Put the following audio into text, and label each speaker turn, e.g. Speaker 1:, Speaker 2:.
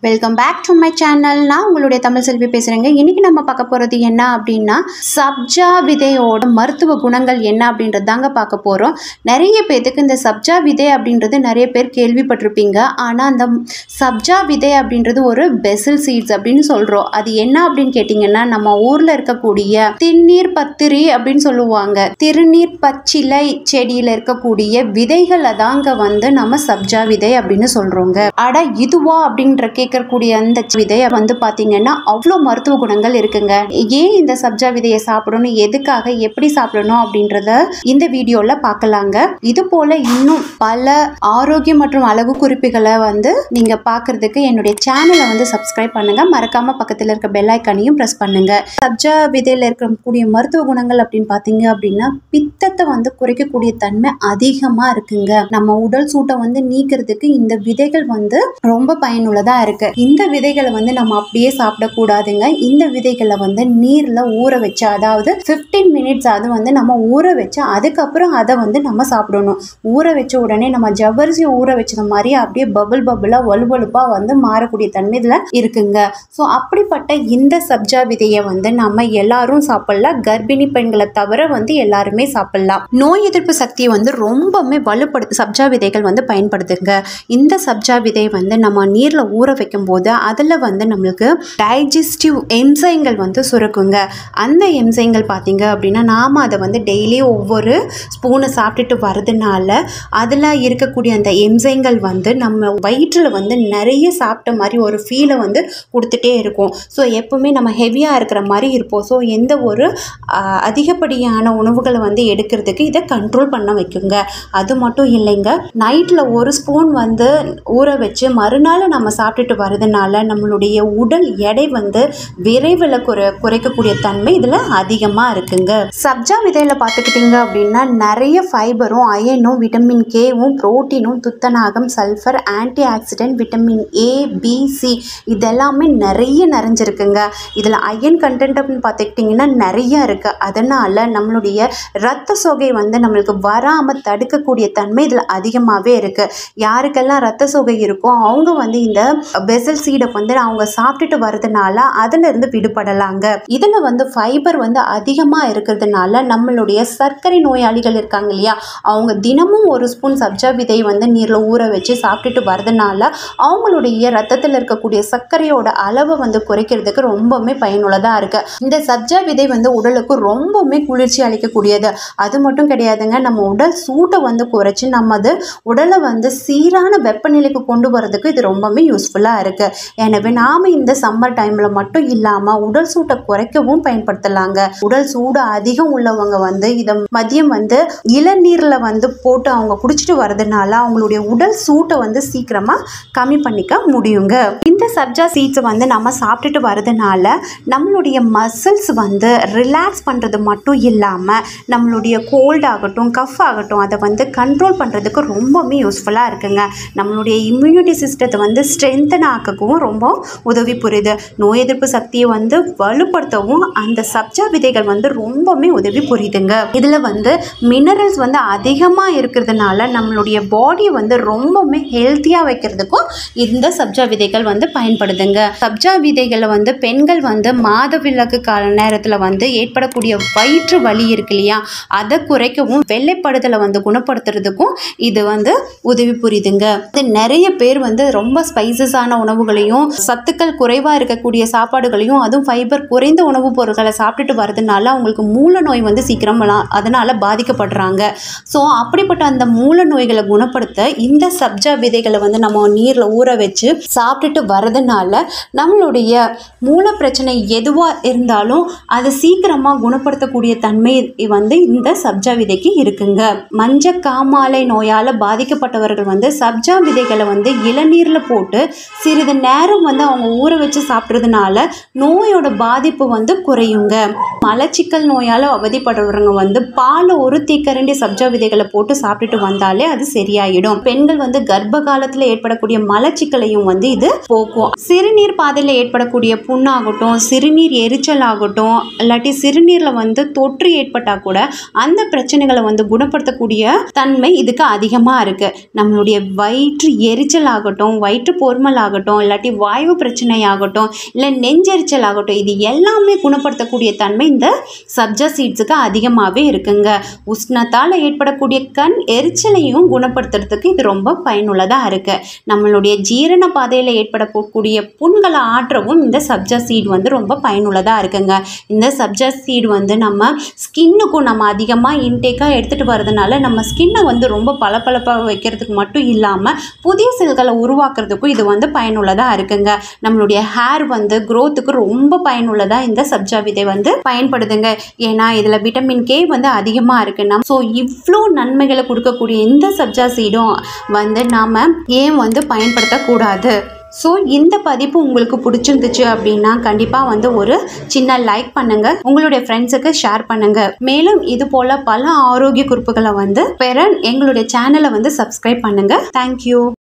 Speaker 1: welcome back to my channel நான் உங்களுடைய தமிழ் செல்வி பேசுகிறேங்க இன்றைக்கி நம்ம பார்க்க போகிறது என்ன அப்படின்னா சப்ஜா விதையோட மருத்துவ குணங்கள் என்ன அப்படின்றது தாங்க பார்க்க போகிறோம் நிறைய பேர்த்துக்கு இந்த சப்ஜா விதை அப்படின்றது நிறைய பேர் கேள்விப்பட்டிருப்பீங்க ஆனால் அந்த சப்ஜா விதை அப்படின்றது ஒரு பெசல் சீட்ஸ் அப்படின்னு சொல்கிறோம் அது என்ன அப்படின்னு கேட்டிங்கன்னா நம்ம ஊரில் இருக்கக்கூடிய திருநீர் பத்திரி அப்படின்னு சொல்லுவாங்க திருநீர் பச்சிலை செடியில் இருக்கக்கூடிய விதைகளை தாங்க வந்து நம்ம சப்ஜா விதை அப்படின்னு சொல்கிறோங்க அட இதுவா அப்படின்ற கேட்கக்கூடிய அந்த விதையை வந்து பார்த்தீங்கன்னா அவ்வளோ மருத்துவ குணங்கள் இருக்குங்க ஏன் இந்த சப்ஜா விதையை சாப்பிடணும் எதுக்காக எப்படி சாப்பிடணும் அப்படின்றத இந்த வீடியோவில் பார்க்கலாங்க இது போல இன்னும் பல ஆரோக்கியம் மற்றும் அழகு குறிப்புகளை வந்து நீங்கள் பார்க்கறதுக்கு என்னுடைய சேனலை வந்து சப்ஸ்கிரைப் பண்ணுங்க மறக்காம பக்கத்தில் இருக்க பெல் ஐக்கானையும் ப்ரெஸ் பண்ணுங்க சப்ஜா விதையில் இருக்கக்கூடிய மருத்துவ குணங்கள் அப்படின்னு பார்த்தீங்க அப்படின்னா பித்தத்தை வந்து குறைக்கக்கூடிய தன்மை அதிகமாக இருக்குங்க நம்ம உடல் சூட்டை வந்து நீக்கிறதுக்கு இந்த விதைகள் வந்து ரொம்ப பயனுள்ளதா இருக்கு இந்த விதைகளை வந்து நம்ம அப்படியே சாப்பிடக்கூடாதுங்க இந்த விதைகளை வந்து நீர்ல ஊற வச்சு அதாவது 15 மினிட்ஸ் அது வந்து நம்ம ஊற வச்சு அதுக்கப்புறம் அதை வந்து நம்ம சாப்பிடணும் ஊற வச்ச உடனே நம்ம ஜவ்வரிசி ஊற வச்சது மாதிரி அப்படியே பபுள் பபுளா வலுவலுப்பா வந்து மாறக்கூடிய தன்மை இதுல இருக்குங்க ஸோ அப்படிப்பட்ட இந்த சப்ஜா விதையை வந்து நம்ம எல்லாரும் சாப்பிடலாம் கர்ப்பிணி பெண்களை தவிர வந்து எல்லாருமே சாப்பிடலாம் நோய் எதிர்ப்பு சக்தியை வந்து ரொம்பவுமே வலுப்படுத்து சப்ஜா விதைகள் வந்து பயன்படுத்துங்க இந்த சப்ஜா விதை வந்து நம்ம நீரில் ஊற வைக்கும் போது அதில் வந்து நம்மளுக்கு டைஜஸ்டிவ் எம்சைங்கள் வந்து சுரக்குங்க அந்த எம்சைங்கள் பார்த்தீங்க அப்படின்னா நாம் அதை வந்து டெய்லி ஒவ்வொரு ஸ்பூனை சாப்பிட்டுட்டு வரதுனால அதில் இருக்கக்கூடிய அந்த எம்சைங்கள் வந்து நம்ம வயிற்றில் வந்து நிறைய சாப்பிட்ட மாதிரி ஒரு ஃபீலை வந்து கொடுத்துட்டே இருக்கும் ஸோ எப்பவுமே நம்ம ஹெவியாக இருக்கிற மாதிரி இருப்போம் ஸோ எந்த ஒரு ஆஹ், அதிகப்படியான உணவுகளை வந்து எடுக்கிறதுக்கு இதை கண்ட்ரோல் பண்ண வைக்குங்க அது மட்டும் இல்லைங்க நைட்டில் ஒரு ஸ்பூன் வந்து ஊற வச்சு மறுநாள் நம்ம சாப்பிட்டுட்டு வரதுனால நம்மளுடைய உடல் எடை வந்து விரைவில் குறை குறைக்கக்கூடிய தன்மை இதில் அதிகமாக இருக்குங்க சப்ஜா விதையில் பார்த்துக்கிட்டிங்க அப்படின்னா நிறைய ஃபைபரும் அயனும் விட்டமின் கேவும் புரோட்டீனும் துத்தநாகம் sulphur antioxidant vitamin A B C இதெல்லாமே நிறைய நிறைஞ்சிருக்குங்க இதில் அயன் கண்டென்ட் அப்படின்னு பார்த்துக்கிட்டிங்கன்னா நிறைய இருக்குது அதனால் நம்மளுடைய ரத்த சோகை வந்து நம்மளுக்கு வராமல் தடுக்கக்கூடிய தன்மை இதில் அதிகமாகவே இருக்குது யாருக்கெல்லாம் ரத்த சோகை இருக்கோ அவங்க வந்து இந்த பெசல் சீடை வந்து அவங்க சாப்பிட்டுட்டு வரதுனால அதிலிருந்து விடுபடலாங்க இதில் வந்து ஃபைபர் வந்து அதிகமாக இருக்கிறதுனால நம்மளுடைய சர்க்கரை நோயாளிகள் இருக்காங்க இல்லையா அவங்க தினமும் ஒரு ஸ்பூன் சப்ஜா விதை வந்து நீரில் ஊற வச்சு சாப்பிட்டுட்டு வரதுனால அவங்களுடைய ரத்தத்தில் இருக்கக்கூடிய சர்க்கரையோட அளவை வந்து குறைக்கிறதுக்கு ரொம்பவுமே பயனுள்ளதாக இருக்குது இந்த சப்ஜா விதை வந்து உடலுக்கு ரொம்பவுமே குளிர்ச்சி அளிக்கக்கூடியது அது மட்டும் கிடையாதுங்க நம்ம உடல் சூட்டை வந்து குறைச்சி நமது உடலை வந்து சீரான வெப்பநிலைக்கு கொண்டு வரதுக்கு இது ரொம்பவுமே யூஸ்ஃபுல்லாக இருக்குது எனவே நாம் இந்த சம்மர் டைமில் மட்டும் இல்லாமல் உடல் சூட்டை குறைக்கவும் பயன்படுத்தலாங்க உடல் சூடு அதிகம் உள்ளவங்க வந்து இதை மதியம் வந்து இளநீரில் வந்து போட்டு அவங்க குடிச்சிட்டு வரதுனால அவங்களுடைய உடல் சூட்டை வந்து சீக்கிரமாக கம்மி பண்ணிக்க முடியுங்க இந்த சப்ஜா சீட்ஸை வந்து நம்ம சாப்பிட்டுட்டு வரதுனால நம்மளுடைய மசில்ஸ் வந்து ரிலாக்ஸ் பண்ணுறது மட்டும் இல்லாமல் நம்மளுடைய கோல்ட் ஆகட்டும் கஃப் ஆகட்டும் அதை வந்து கண்ட்ரோல் பண்ணுறதுக்கு ரொம்பவுமே யூஸ்ஃபுல்லாக இருக்குங்க நம்மளுடைய இம்யூனிட்டி சிஸ்டத்தை வந்து ஸ்ட்ரென்தன் ஆக்கவும் ரொம்ப உதவி புரியுது நோய் எதிர்ப்பு சக்தியை வந்து வலுப்படுத்தவும் அந்த சப்ஜா விதைகள் வந்து ரொம்பவுமே உதவி புரியுதுங்க இதில் வந்து மினரல்ஸ் வந்து அதிகமாக இருக்கிறதுனால நம்மளுடைய பாடியை வந்து ரொம்பவுமே ஹெல்த்தியாக வைக்கிறதுக்கும் இந்த சப்ஜா விதைகள் வந்து பயன்படுதுங்க சப்ஜா விதைகளை வந்து பெண்கள் வந்து மாதவிலக்கு கால நேரத்தில் வந்து ஏற்படக்கூடிய வயிற்று வலி இருக்கு இல்லையா அதை குறைக்கவும் வெள்ளைப்படுதலை வந்து குணப்படுத்துறதுக்கும் இது வந்து உதவி புரியுதுங்க இது நிறைய பேர் வந்து ரொம்ப ஸ்பைசஸான உணவுகளையும் சத்துக்கள் குறைவாக இருக்கக்கூடிய சாப்பாடுகளையும் அதுவும் ஃபைபர் குறைந்த உணவுப் பொருட்களை சாப்பிட்டுட்டு வரதுனால அவங்களுக்கு மூல நோய் வந்து சீக்கிரம் வள- அதனால பாதிக்கப்படுறாங்க ஸோ அப்படிப்பட்ட அந்த மூல நோய்களை குணப்படுத்த இந்த சப்ஜா விதைகளை வந்து நம்ம நீரில் ஊற வச்சு சாப்பிட்டுட்டு வரதுனால நம்மளுடைய மூல பிரச்சனை எதுவாக இருந்தாலும் அதை சீக்கிரமாக குணப்படுத்தக்கூடிய தன்மை வந்து இந்த சப்ஜா விதைக்கு இருக்குங்க மஞ்ச காமாலை நோயால் பாதிக்கப்பட்டவர்கள் வந்து சப்ஜா விதைகளை வந்து இளநீரில் போட்டு சிறிது நேரம் வந்து அவங்க ஊற வச்சு சாப்பிட்றதுனால நோயோட பாதிப்பு வந்து குறையுங்க மலச்சிக்கல் நோயால் அவதிப்படுறவங்க வந்து பால் ஒரு தீக்கரண்டி சப்ஜா விதைகளை போட்டு சாப்பிட்டுட்டு வந்தாலே அது சரியாயிடும் பெண்கள் வந்து கர்ப்ப காலத்தில் ஏற்படக்கூடிய மலச்சிக்கலையும் வந்து இது போக்கும் சிறுநீர் பாதையில் ஏற்படக்கூடிய புண்ணாகட்டும் சிறுநீர் எரிச்சல் ஆகட்டும் இல்லாட்டி சிறுநீரில் வந்து தொற்று ஏற்பட்டால் கூட அந்த பிரச்சனைகளை வந்து குணப்படுத்தக்கூடிய தன்மை இதுக்கு அதிகமாக இருக்குது நம்மளுடைய வயிற்று எரிச்சல் ஆகட்டும் வயிற்று பொறுமல் ஆகட்டும் ஆகட்டும் இல்லாட்டி வாயு பிரச்சனை ஆகட்டும் இல்லை நெஞ்செரிச்சல் ஆகட்டும் இது எல்லாமே குணப்படுத்தக்கூடிய தன்மை இந்த சப்ஜா சீட்ஸுக்கு அதிகமாகவே இருக்குங்க உஷ்ணத்தால் ஏற்படக்கூடிய கண் எரிச்சலையும் குணப்படுத்துறதுக்கு இது ரொம்ப பயனுள்ளதாக இருக்குது நம்மளுடைய ஜீரண பாதையில் ஏற்படக்கூடிய புண்களை ஆற்றவும் இந்த சப்ஜா சீட் வந்து ரொம்ப பயனுள்ளதாக இருக்குங்க இந்த சப்ஜா சீட் வந்து நம்ம ஸ்கின்னுக்கும் நம்ம அதிகமாக இன்டேக்காக எடுத்துகிட்டு வரதுனால நம்ம ஸ்கின்னை வந்து ரொம்ப பளபளப்பாக வைக்கிறதுக்கு மட்டும் இல்லாமல் புதிய செல்களை உருவாக்குறதுக்கும் இது வந்து பயனுள்ளதாக இருக்குங்க நம்மளுடைய ஹேர் வந்து க்ரோத்துக்கு ரொம்ப பயனுள்ளதாக இந்த சப்ஜா விதை வந்து பயன்படுதுங்க ஏன்னா இதில் விட்டமின் கே வந்து அதிகமாக இருக்குன்னா ஸோ இவ்வளோ நன்மைகளை கொடுக்கக்கூடிய இந்த சப்ஜா சீடும் வந்து நாம் ஏன் வந்து பயன்படுத்தக்கூடாது ஸோ இந்த பதிப்பு உங்களுக்கு பிடிச்சிருந்துச்சு அப்படின்னா கண்டிப்பாக வந்து ஒரு சின்ன லைக் பண்ணுங்கள் உங்களுடைய ஃப்ரெண்ட்ஸுக்கு ஷேர் பண்ணுங்கள் மேலும் இது போல் பல ஆரோக்கிய குறிப்புகளை வந்து பெற எங்களுடைய சேனலை வந்து சப்ஸ்கிரைப் பண்ணுங்கள் தேங்க்யூ